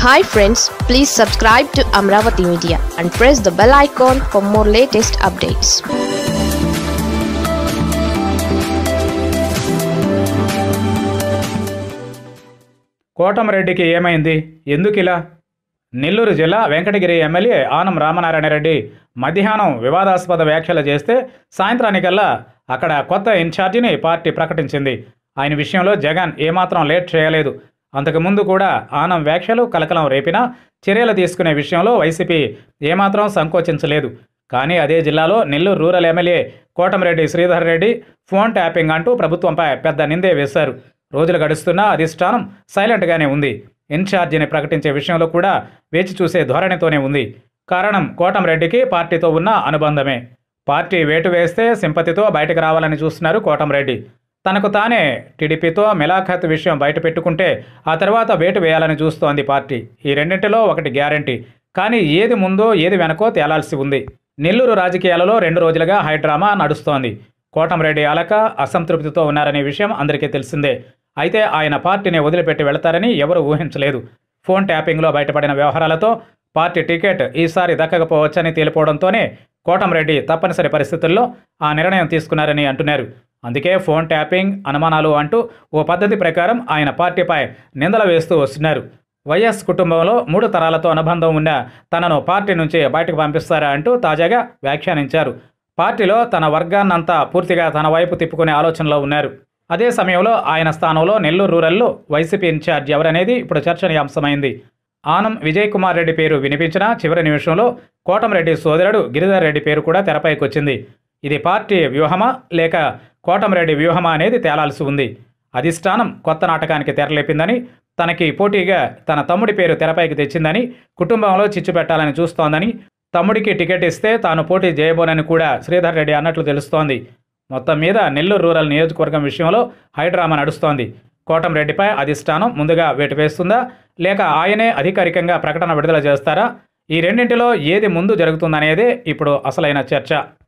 hi friends please subscribe to Amaravati media and press the bell icon for more latest updates కోటమరెడ్డికి ఏమైంది ఎందుకు ఇలా నెల్లూరు జిల్లా వెంకటగిరి ఎమ్మెల్యే ఆనం రామనారాయణ రెడ్డి మధ్యాహ్నం వివాదాస్పద వ్యాఖ్యలు చేస్తే సాయంత్రానికల్లా అక్కడ కొత్త ఇన్ఛార్జిని పార్టీ ప్రకటించింది ఆయన విషయంలో జగన్ ఏమాత్రం లేట్ చేయలేదు అంతకుముందు కూడా ఆనం వ్యాఖ్యలు కలకలం రేపినా చర్యలు తీసుకునే విషయంలో వైసీపీ ఏమాత్రం సంకోచించలేదు కానీ అదే జిల్లాలో Nellore rural MLA Kotamreddy Sridhar Reddy phone tapping అంటూ ప్రభుత్వంపై పెద్ద నిందే వేశారు రోజులు గడుస్తున్నా అధిష్టానం సైలెంట్గానే ఉంది ఇన్ఛార్జిని ప్రకటించే విషయంలో కూడా వేచి చూసే ధోరణితోనే ఉంది కారణం కోటంరెడ్డికి పార్టీతో ఉన్న అనుబంధమే పార్టీ వేటు వేస్తే సింపతితో బయటకు రావాలని చూస్తున్నారు కోటంరెడ్డి తనకు తానే టీడీపీతో మిలాఖత్ విషయం బయట పెట్టుకుంటే ఆ తర్వాత వేటు వేయాలని చూస్తోంది పార్టీ ఈ రెండింటిలో ఒకటి గ్యారంటీ కానీ ఏది ముందో ఏది వెనకో తేలాల్సి ఉంది నెల్లూరు రాజకీయాలలో రెండు రోజులుగా హైడ్రామా నడుస్తోంది కోటంరెడ్డి అలక అసంతృప్తితో ఉన్నారనే విషయం అందరికీ తెలిసిందే అయితే ఆయన పార్టీని వదిలిపెట్టి వెళతారని ఎవరూ ఊహించలేదు ఫోన్ ట్యాపింగ్లో బయటపడిన వ్యవహారాలతో పార్టీ టికెట్ ఈసారి దక్కకపోవచ్చని తేలిపోవడంతోనే కోటంరెడ్డి తప్పనిసరి పరిస్థితుల్లో ఆ నిర్ణయం తీసుకున్నారని అంటున్నారు అందుకే ఫోన్ ట్యాపింగ్ అనుమానాలు అంటూ ఓ పద్ధతి ప్రకారం ఆయన పార్టీపై నిందలు వేస్తూ వస్తున్నారు వైఎస్ కుటుంబంలో మూడు తరాలతో అనుబంధం ఉన్న తనను పార్టీ నుంచి బయటకు పంపిస్తారా అంటూ తాజాగా వ్యాఖ్యానించారు పార్టీలో తన వర్గాన్నంతా పూర్తిగా తన వైపు తిప్పుకునే ఆలోచనలో ఉన్నారు అదే సమయంలో ఆయన స్థానంలో నెల్లూరు రూరల్లో వైసీపీ ఇన్ఛార్జ్ ఎవరనేది ఇప్పుడు చర్చనీయాంశమైంది ఆనం విజయ్ కుమార్ రెడ్డి పేరు వినిపించిన చివరి నిమిషంలో కోటంరెడ్డి సోదరుడు గిరిధర్ రెడ్డి పేరు కూడా తెరపైకి వచ్చింది ఇది పార్టీ వ్యూహమా లేక కోటంరెడ్డి వ్యూహమా అనేది తేలాల్సి ఉంది అధిష్టానం కొత్త నాటకానికి తెరలేపిందని తనకి పోటీగా తన తమ్ముడి పేరు తెరపైకి తెచ్చిందని కుటుంబంలో చిచ్చు పెట్టాలని చూస్తోందని తమ్ముడికి టికెట్ ఇస్తే తాను పోటీ చేయబోనని కూడా శ్రీధర్ రెడ్డి అన్నట్లు తెలుస్తోంది మొత్తం మీద నెల్లూరు రూరల్ నియోజకవర్గం విషయంలో హైడ్రామా నడుస్తోంది కోటంరెడ్డిపై అధిష్టానం ముందుగా వేటు వేస్తుందా లేక ఆయనే అధికారికంగా ప్రకటన విడుదల చేస్తారా ఈ రెండింటిలో ఏది ముందు జరుగుతుందనేదే ఇప్పుడు అసలైన చర్చ